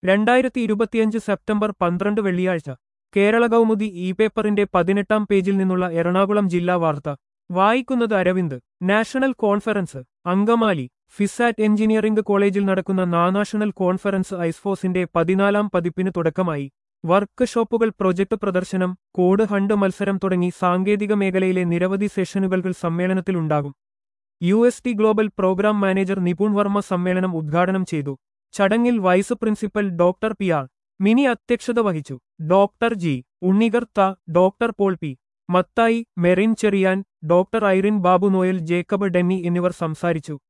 രണ്ടായിരത്തി ഇരുപത്തിയഞ്ച് സെപ്റ്റംബർ പന്ത്രണ്ട് വെള്ളിയാഴ്ച കേരള കൗമുദി ഇ പേപ്പറിന്റെ പതിനെട്ടാം പേജിൽ നിന്നുള്ള എറണാകുളം ജില്ലാ വാർത്ത വായിക്കുന്നത് Aravind national conference Angamaly FISAT engineering കോളേജിൽ നടക്കുന്ന നാനാഷണൽ കോൺഫറൻസ് ഐസ്ഫോസിന്റെ പതിനാലാം പതിപ്പിന് തുടക്കമായി വർക്ക് ഷോപ്പുകൾ പ്രൊജക്ട് പ്രദർശനം കോഡ് ഹണ്ട് മത്സരം തുടങ്ങി സാങ്കേതിക മേഖലയിലെ നിരവധി സെഷനുകൾ സമ്മേളനത്തിലുണ്ടാകും U S T global programme manager Nipun Varma സമ്മേളനം ഉദ്ഘാടനം ചെയ്തു ചടങ്ങിൽ vice principal doctor P R Mini അധ്യക്ഷത വഹിച്ചു doctor G Unnikartha doctor Paul P Mathai Merin Cherian doctor Irene Babu Noel Jacob Denny എന്നിവർ സംസാരിച്ചു